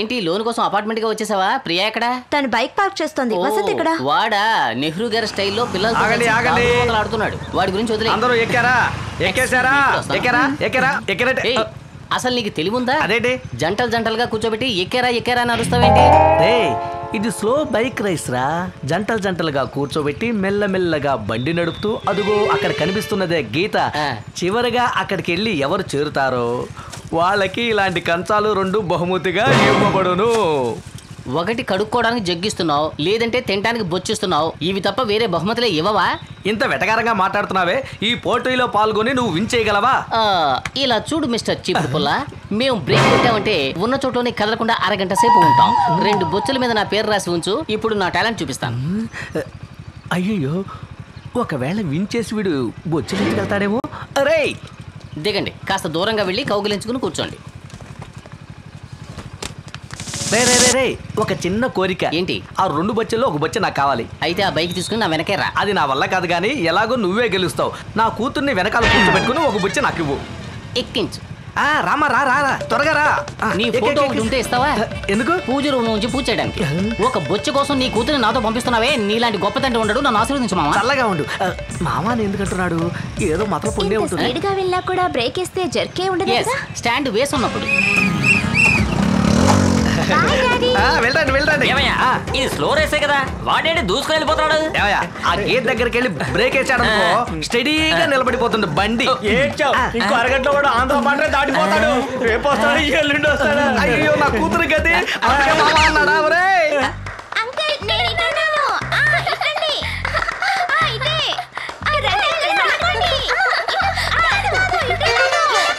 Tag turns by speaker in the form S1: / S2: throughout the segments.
S1: ఏంటి లోన్ కోసం అపార్ట్మెంట్ గా వచ్చేసావా ప్రియా ఎక్కడ
S2: తను బైక్ పార్క్ చేస్తోంది వసంత్ ఇక్కడ
S1: వాడా నెహ్రూ గారి స్టైల్లో పిల్లలతో
S3: ఆగండి,
S1: కలిసి
S3: ఆగండి.
S1: దాగుడు ఆడుతున్నాడు వాడి గురించి వదిలే
S3: అందరూ ఎక్కారా ఎక్కేశారా ఎక్కారా ఎక్కారా ఎక్కారంటే
S1: ఏయ్, అసలు నీకు తెలివుందా
S3: అదేంటి
S1: జంటలు జంటలుగా కూర్చోబెట్టి ఎక్కారా ఎక్కారా అని అరుస్తావేంటి
S3: రే ఇది స్లో బైక్ రైస్ రా జంటలు జంటలుగా కూర్చోబెట్టి మెల్లమెల్లగా బండి నడుపుతూ అదుగో అక్కడ కనిపిస్తున్నదే గీత
S1: ఆ.
S3: చివరిగా అక్కడికి వెళ్ళి ఎవరు చేరుతారో వాళ్ళకి ఇలాంటి కంచాలు రెండు బహుమతిగా ఇవ్వబడును
S1: ఒకటి కడుక్కోవడానికి జగ్గిస్తున్నావు లేదంటే తినడానికి బొచ్చిస్తున్నావు ఇవి తప్ప వేరే బహుమతులే ఇవ్వవా
S3: ఇంత వెటకారంగా మాట్లాడుతున్నావే ఈ పోటీలో పాల్గొని నువ్వు విన్ చేయగలవా
S1: ఆ, ఇలా చూడు మిస్టర్ చీపుడు పుల్ల మేము బ్రేక్ పెట్టామంటే ఉన్న చోటలోనే కదలకుండా అరగంట సేపు ఉంటాం రెండు బొచ్చుల మీద నా పేరు రాసి ఉంచు ఇప్పుడు నా టాలెంట్ చూపిస్తాను
S3: అయ్యయ్యో ఒకవేళ విన్ చేసి వీడు బొచ్చులు వెళ్తాడేమో అరే
S1: దిగండి కాస్త దూరంగా వెళ్ళి కౌగిలించుకుని కూర్చోండి
S3: రే రే రే రే ఒక చిన్న కోరిక
S1: ఏంటి?
S3: ఆ రెండు బొచ్చెల్లో ఒక బొచ్చ నాకు కావాలి
S1: అయితే ఆ బైక్ తీసుకుని నా వెనకే రా
S3: అది నా వల్ల కాదు కానీ ఎలాగో నువ్వే గెలుస్తావు నా కూతుర్ని వెనకాల కూర్చోబెట్టుకుని ఒక బుచ్చ నాకు ఇవ్వు
S1: ఎక్కించు
S3: ఆ రామా రా రా రా త్వరగా రా ఆ,
S1: నీ
S3: ఎక్కి,
S1: ఫోటో
S3: ఎక్కి,
S1: ఒకటి ఉంటే ఇస్తావా
S3: ఎందుకు
S1: పూజ రూమ్ నుంచి పూజ చేయడానికి ఒక బొచ్చ కోసం నీ కూతురిని నాతో పంపిస్తున్నావే నీలాంటి గొప్ప తండ్రి ఉండడు నన్ను ఆశీర్వదించు మామ
S3: చల్లగా ఉండు ఆ, మామ అని ఎందుకంటున్నాడు ఏదో మాత్రం పుణ్యం
S2: ఇంత
S3: ఉంటుంది
S2: స్పీడ్ గా వెళ్ళా కూడా బ్రేక్ వేస్తే జర్కే ఉండదు
S1: ఎస్
S2: కదా
S1: స్టాండ్ వేసి ఉన్నప్పుడు
S2: బాయ్ డాడీ
S3: ఆ, వెళ్ళండి వెళ్ళండి
S4: ఏమయ్యా
S3: ఆ,
S4: ఇది స్లో రేసే కదా వాడేంటి దూసుకుని వెళ్ళిపోతున్నాడు
S3: ఏమయ్యా, ఆ గేట్ దగ్గరికి వెళ్ళి బ్రేక్ వేసాడు అనుకో స్టడీగా నిలబడిపోతుంది బండి
S5: ఏడ్చావు ఇంకో అరగంటలో కూడా ఆంధ్ర పంట దాటిపోతాడు రేపు వస్తాడు ఎల్లుండి వస్తాడు
S3: అయ్యో నా కూతురు గది అందుకే మామ అన్నాడా ఒరేయ్
S2: అంకుల్ నేను ఇటున్నాను ఆ ఇటండి ఆ ఇటే ఆ రండి అంకుల్ పట్టుకోండి ఆ అది కాదు ఇటున్నాను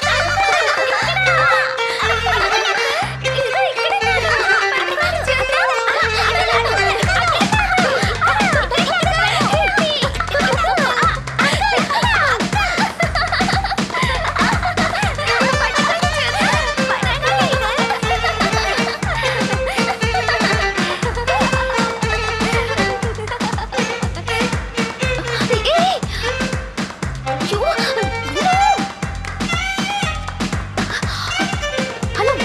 S2: హలో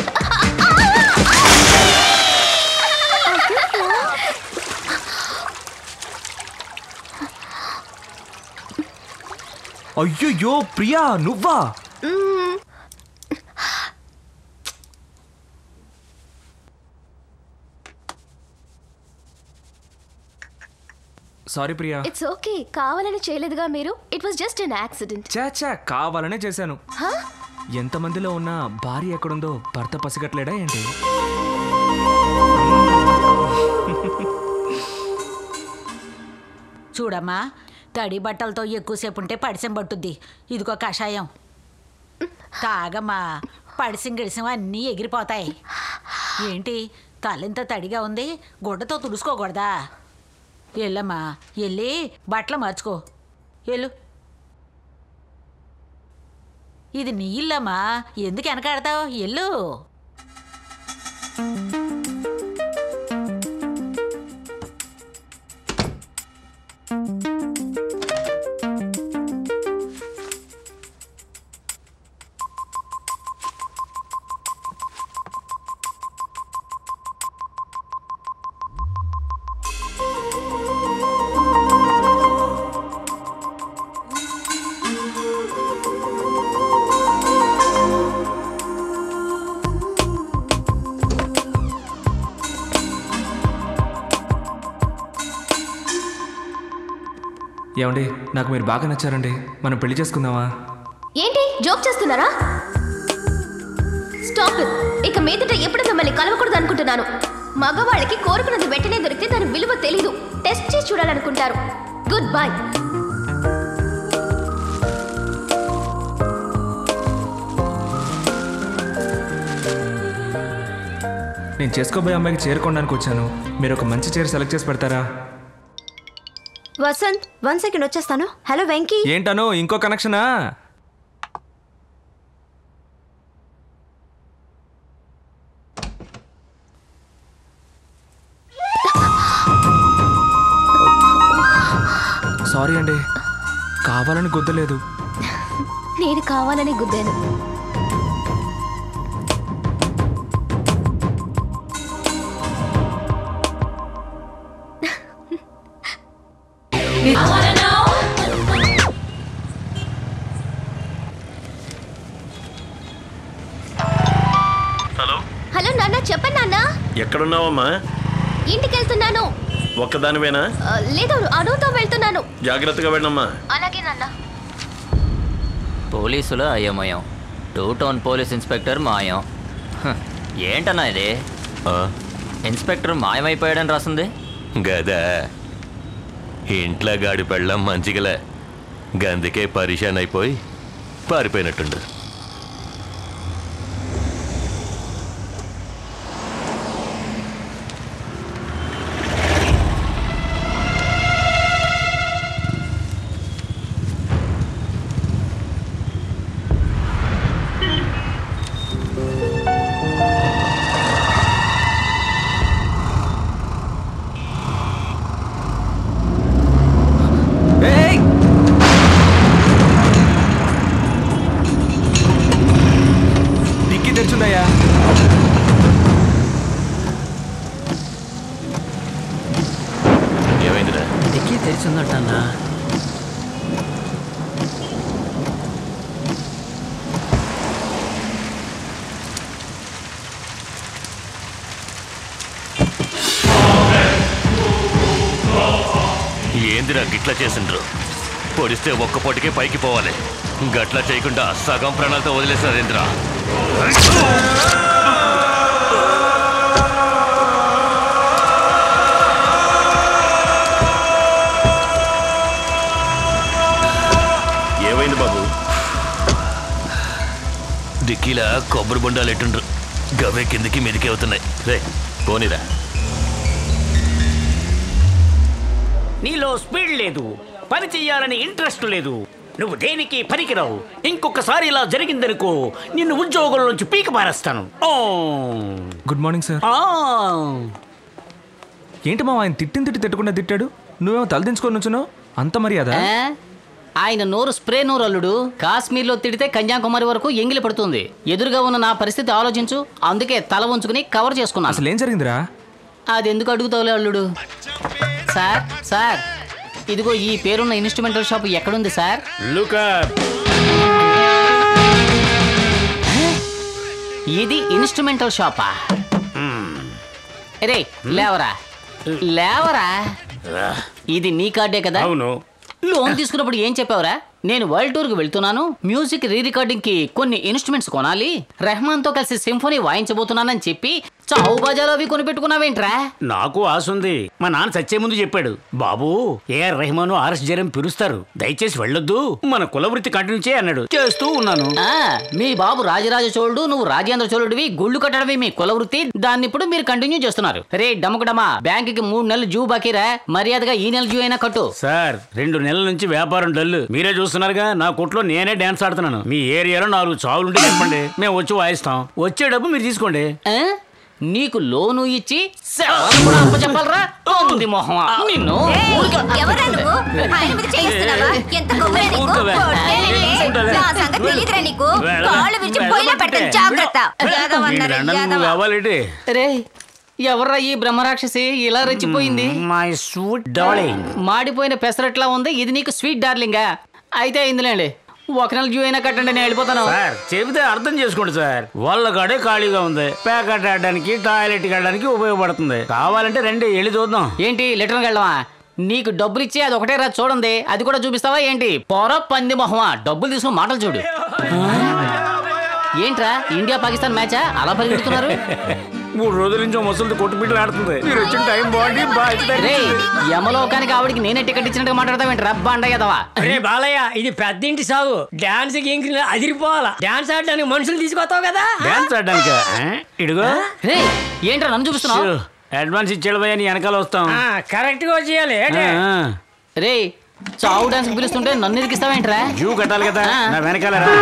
S5: అయ్యయ్యో ప్రియా నువ్వా సారీ ప్రియా
S2: ఇట్స్ ఓకే కావాలని చేయలేదుగా మీరు it was just an accident
S5: చాచా కావాలనే చేశాను ఎంతమందిలో ఉన్న భార్య ఎక్కడుందో భర్త పసిగట్లేడా ఏంటి
S6: చూడమ్మా తడి బట్టలతో ఎక్కువసేపు ఉంటే పడిసం పట్టుద్ది ఇదిగో కషాయం తాగమ్మా పడిసం గిడిసం అన్నీ ఎగిరిపోతాయి ఏంటి తలింత తడిగా ఉంది గుడ్డతో తుడుచుకోకూడదా వెళ్ళమ్మా వెళ్ళి బట్టలు మార్చుకో వెళ్ళు ఇది నీ ఇల్లమ్మా ఎందుకు వెనకాడతావు ఎల్లు
S5: ఏమండి నాకు మీరు బాగా నచ్చారండి మనం పెళ్లి చేసుకుందామా
S2: ఏంటి జోక్ చేస్తున్నారా స్టాప్ ఇట్ ఇక మీదట ఎప్పుడు మిమ్మల్ని కలవకూడదు అనుకుంటున్నాను మగవాళ్ళకి కోరుకున్నది వెంటనే దొరికితే దాని విలువ తెలీదు టెస్ట్ చేసి చూడాలనుకుంటారు గుడ్ బై
S5: నేను చేసుకోబోయే అమ్మాయికి చేరుకోవడానికి వచ్చాను మీరు ఒక మంచి చీర సెలెక్ట్ చేసి పెడతారా
S2: వసంత్ వన్ సెకండ్ వచ్చేస్తాను హలో వెంకీ
S5: ఏంటను ఇంకో కనెక్షనా సారీ అండి కావాలని గుద్దలేదు
S2: నేను కావాలని గుద్దాను
S7: ఎక్కడున్నావమ్మా
S2: ఇంటికి వెళ్తున్నాను
S7: ఒక్కదానివేనా
S2: ఆ, లేదు అనుతో వెళ్తున్నాను
S7: జాగ్రత్తగా వెళ్ళమ్మా
S2: అలాగే నాన్న
S4: పోలీసులు అయోమయం టూ టౌన్ పోలీస్ ఇన్స్పెక్టర్ మాయం హ, ఏంటన్నా ఇది ఇన్స్పెక్టర్ మాయమైపోయాడని రాసింది
S8: గదా ఇంట్లో గాడి పెళ్ళం మంచిగలే గందుకే పరిశాన్ అయిపోయి పారిపోయినట్టుండు
S5: ఏయ్! డిక్కీ తెరిచుందయ్యా
S8: ఏమైందిరా
S3: డిక్కీ తెరిచిందంటన్నా
S8: ఏందిరా గిట్ల చేసిండ్రు పొడిస్తే ఒక్క పొటికే పైకి పోవాలి గట్ల చేయకుండా సగం ప్రాణాలతో వదిలేసారేంద్రా
S7: ఏమైంది బాబు
S8: డిక్కీలా కొబ్బరి బొండాలు ఎట్టుండ్రు గవే కిందికి మీదికి అవుతున్నాయి రే పోనీరా
S9: నీలో స్పీడ్ లేదు పని చెయ్యాలని ఇంట్రెస్ట్ లేదు నువ్వు దేనికి పనికిరావు ఇంకొకసారి ఇలా జరిగిందనుకో నిన్ను ఉద్యోగంలో నుంచి పీక మారేస్తాను ఓ.
S5: గుడ్ మార్నింగ్ సార్
S9: ఆ.
S5: ఏంటి మా ఆయన తిట్టిన తిట్టి తిట్టకుండా తిట్టాడు నువ్వేమో తలదించుకొని నుంచున్నావు అంత మర్యాద
S1: ఆ? ఆయన నోరు స్ప్రే నోరు అల్లుడు కాశ్మీర్లో తిడితే కన్యాకుమారి వరకు ఎంగిలి పడుతుంది ఎదురుగా ఉన్న నా పరిస్థితి ఆలోచించు అందుకే తల ఉంచుకుని కవర్ చేసుకున్నాను
S5: అసలు ఏం జరిగిందిరా
S1: అది ఎందుకు అడుగుతావులే అల్లుడు సార్ సార్ ఇదిగో ఈ పేరున్న ఇన్స్ట్రుమెంటల్ షాప్ ఎక్కడుంది సార్
S9: Look up.
S1: ఇది ఇన్స్ట్రుమెంటల్ షాపా రే లేవరా లేవరా ఇది నీ కార్డే కదా
S9: అవును
S1: లోన్ తీసుకున్నప్పుడు ఏం చెప్పావురా నేను వరల్డ్ టూర్ కి వెళ్తున్నాను మ్యూజిక్ రీ రికార్డింగ్ కి కొన్ని ఇన్స్ట్రుమెంట్స్ కొనాలి రెహమాన్ తో కలిసి సింఫోనీ వాయించబోతున్నానని చెప్పి చావు బాజాలో అవి కొనిపెట్టుకున్నావేంట్రా
S9: నాకు ఆశ ఉంది మా నాన్న చచ్చే ముందు చెప్పాడు బాబు ఏఆర్ రెహమాన్ ఆర్ఎస్ జరం పిలుస్తారు దయచేసి వెళ్ళొద్దు మన కుల వృత్తి కంటిన్యూ చేయి అన్నాడు చేస్తూ ఉన్నాను
S1: ఆ, మీ బాబు రాజరాజ చోళుడు నువ్వు రాజేంద్ర చోళుడివి గుళ్ళు కట్టడమే మీ కుల వృత్తి దాన్ని ఇప్పుడు మీరు కంటిన్యూ చేస్తున్నారు రే డమకుడమా బ్యాంక్ కి మూడు నెలలు జూ బాకీరా మర్యాదగా ఈ నెల జూ అయినా కట్టు
S9: సార్ రెండు నెలల నుంచి వ్యాపారం డల్ మీరే చూస్తున్నారుగా నా కొట్లో నేనే డాన్స్ ఆడుతున్నాను మీ ఏరియాలో నాలుగు చావులుంటే చెప్పండి మేము వచ్చి వాయిస్తాం వచ్చే డబ్బు మీరు తీసుకోండి
S1: ఆ? నీకు లోను ఇచ్చి సేవలు కూడా అప్పచెప్పాలరా ఉంది మొహమా నిన్ను ఊరికే-
S2: ఎవరా నువ్వు ఆయన మీద చేయిస్తున్నావా ఎంత కొబ్బరి నీకు
S9: ఊరుకోవే.
S2: కొట్టేనంటే.
S9: ఊరుకోవే.
S2: నా సంగతి తెలీదురా నీకు
S9: వెళ్ళ.
S2: కాళ్ళు విరిచి
S9: వెళ్ళ
S2: పొయ్యిలో
S9: పట్టే.
S2: పెడతాను జాగ్రత్త యాదవ
S9: ఈ
S2: అన్నారు,
S9: దండం
S2: యాదవ.
S9: నువ్వు కావాలంటే
S1: రే ఎవర్రా ఈ బ్రహ్మరాక్షసి ఇలా రెచ్చిపోయింది
S9: మై స్వీట్ డార్లింగ్
S1: మాడిపోయిన పెసరట్లా ఉంది ఇది నీకు స్వీట్ డార్లింగా అయితే అయిందిలేండి ఒక నెల జూ అయినా కట్టండి నేను వెళ్ళిపోతాను
S9: సార్ చెబితే అర్థం చేసుకోండి సార్ వాళ్ళ కాడే ఖాళీగా ఉంది ప్యాకెట్ ఆడడానికి టాయిలెట్ వెళ్ళడానికి ఉపయోగపడుతుంది కావాలంటే రండి వెళ్ళి చూద్దాం
S1: ఏంటి లెటర్కి వెళ్ళవా నీకు డబ్బులు ఇచ్చి అది ఒకటే రా చూడండి అది కూడా చూపిస్తావా ఏంటి పొర పంది మొహమా డబ్బులు తీసుకుని మాటలు చూడు ఏంట్రా ఇండియా పాకిస్తాన్ మ్యాచా అలా పరిగెడుతున్నారు
S9: మూడు రోజుల నుంచి ఓ ముసలిది కొట్టుబిడ్డలు ఆడుతుంది మీరు వచ్చిన టైం బాగుండి బాగా
S1: రే యమలోకానికి ఆవిడికి నేనే టికెట్ ఇచ్చినట్టు మాట్లాడతావేంటి రబ్బా అండయ్యదవా
S10: రే బాలయ్య ఇది పెద్దింటి సాగు డాన్స్ గింకి అదిరిపోవాలా డాన్స్ ఆడడానికి మనుషులు తీసుకొస్తావు కదా
S9: డాన్స్ ఆడడానికి ఇడుగో
S1: రే ఏంట్రా నన్ను చూపిస్తున్నావు
S9: అడ్వాన్స్ ఇచ్చాడు భయ్యా నీ వెనకాల వస్తాం
S10: కరెక్ట్ గా చేయాలి ఏంటి?
S9: ఆ, ఆ.
S1: రే చావు డాన్స్ పిలుస్తుంటే నన్ను ఇరికిస్తావేంట్రా
S9: జూ కట్టాలి కదా
S1: ఆ.
S9: నా వెనకాల రా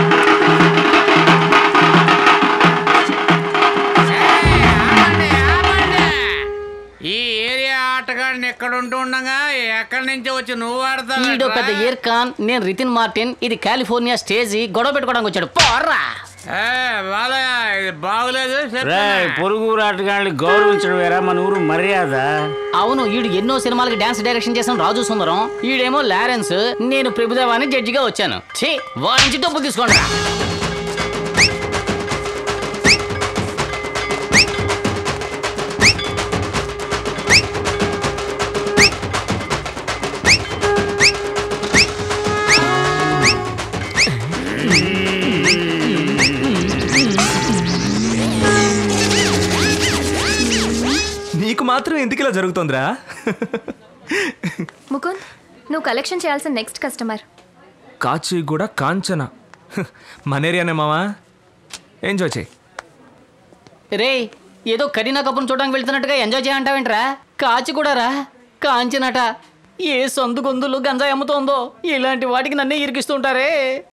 S11: ఈ ఏరియా ఆటగాడిని ఎక్కడ ఉంటూ ఉండగా ఎక్కడి నుంచి వచ్చి నువ్వు
S1: ఈడో పెద్ద
S11: ఆడతావు
S1: ఇయర్ ఖాన్ నేను రితిన్ మార్టిన్ ఇది కాలిఫోర్నియా స్టేజి గొడవ పెట్టుకోవడానికి వచ్చాడు పోర్రా
S11: బాలయ్య ఇది బాగులేదు
S9: రే పొరుగు ఆటగాళ్ళని గౌరవించడం వేరా మన ఊరు మర్యాద
S1: అవును ఈడు ఎన్నో సినిమాలకి డాన్స్ డైరెక్షన్ చేసిన రాజు సుందరం ఈడేమో లారెన్స్ నేను ప్రభుదేవాని జడ్జిగా వచ్చాను ఛీ వాయించి డబ్బులు తీసుకోండి
S5: నీకు మాత్రం ఎందుకు ఇలా జరుగుతుందిరా
S2: ముకుంద్ నువ్వు కలెక్షన్ చేయాల్సిన నెక్స్ట్ కస్టమర్
S5: కాచిగూడ కాంచన మన ఏరియానే మావా ఎంజాయ్ చేయి
S1: రే ఏదో కరీనా కపూర్ చూడడానికి వెళ్తున్నట్టుగా ఎంజాయ్ చేయంటావేంట్రా కాచి కూడా రా కాంచినట ఏ సందు గొంతులు గంజాయి అమ్ముతోందో ఇలాంటి వాటికి నన్నే ఇరికిస్తుంటారే